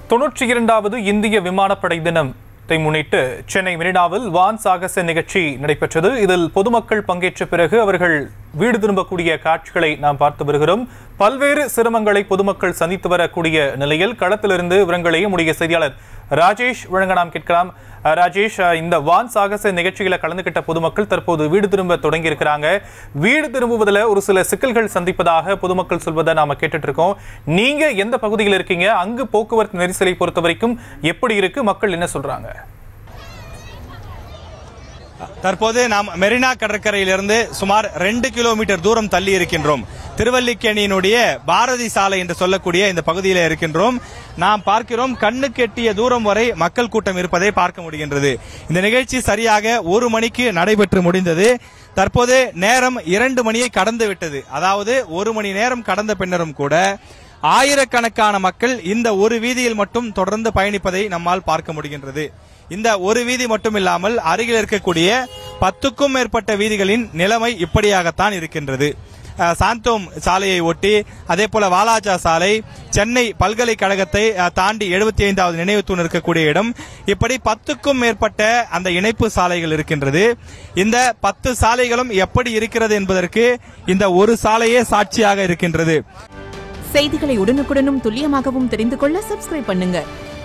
தொன்னூற்றி இரண்டாவது இந்திய விமானப்படை தினத்தை முன்னிட்டு சென்னை மெரினாவில் வான் சாகச நிகழ்ச்சி நடைபெற்றது இதில் பொதுமக்கள் பங்கேற்ற பிறகு அவர்கள் வீடு திரும்பக்கூடிய காட்சிகளை நாம் பார்த்து வருகிறோம் பல்வேறு சிரமங்களை பொதுமக்கள் சந்தித்து வரக்கூடிய நிலையில் களத்திலிருந்து விவரங்களை நம்முடைய செய்தியாளர் ராஜேஷ் வழங்க நாம் கேட்கலாம் அஹ், ராஜேஷ் அஹ், இந்த வான் சாகச நிகழ்ச்சிகளை கலந்துகிட்ட பொதுமக்கள் தற்போது வீடு திரும்ப தொடங்கி இருக்கிறாங்க வீடு திரும்புவதில் ஒரு சில சிக்கல்கள் சந்திப்பதாக பொதுமக்கள் சொல்வதை நாம கேட்டுட்டு இருக்கோம் நீங்க எந்த பகுதியில் இருக்கீங்க அங்கு போக்குவரத்து நெரிசலை பொறுத்த வரைக்கும் எப்படி இருக்கு மக்கள் என்ன சொல்றாங்க தற்போது நாம் மெரினா கடற்கரையிலிருந்து சுமார் ரெண்டு கிலோமீட்டர் தூரம் தள்ளி இருக்கின்றோம் திருவல்லிக்கேணியினுடைய பாரதி சாலை என்று சொல்லக்கூடிய இந்த பகுதியில் இருக்கின்றோம் நாம் பார்க்கிறோம் கண்ணுக்கு எட்டிய தூரம் வரை மக்கள் கூட்டம் இருப்பதை பார்க்க முடிகின்றது இந்த நிகழ்ச்சி சரியாக ஒரு மணிக்கு நடைபெற்று முடிந்தது தற்போது நேரம் இரண்டு மணியை கடந்து விட்டது அதாவது ஒரு மணி நேரம் கடந்த பின்னரும் கூட ஆயிரக்கணக்கான மக்கள் இந்த ஒரு வீதியில் மட்டும் தொடர்ந்து பயணிப்பதை நம்மால் பார்க்க முடிகின்றது இந்த ஒரு வீதி மட்டும் இல்லாமல் அருகில் இருக்கக்கூடிய பத்துக்கும் மேற்பட்ட வீதிகளின் நிலைமை இப்படியாகத்தான் இருக்கின்றது அஹ், சாந்தோம் சாலையை ஒட்டி அதே போல வாலாஜா சாலை சென்னை பல்கலைக்கழகத்தை அஹ், தாண்டி எழுபத்தி ஐந்தாவது நினைவு தூண் இருக்கக்கூடிய இடம் இப்படி பத்துக்கும் மேற்பட்ட அந்த இணைப்பு சாலைகள் இருக்கின்றது இந்த பத்து சாலைகளும் எப்படி இருக்கிறது என்பதற்கு இந்த ஒரு சாலையே சாட்சியாக இருக்கின்றது செய்திகளை உடனுக்குடனும் துல்லியமாகவும் தெரிந்து கொள்ள சப்ஸ்கிரைப் பண்ணுங்க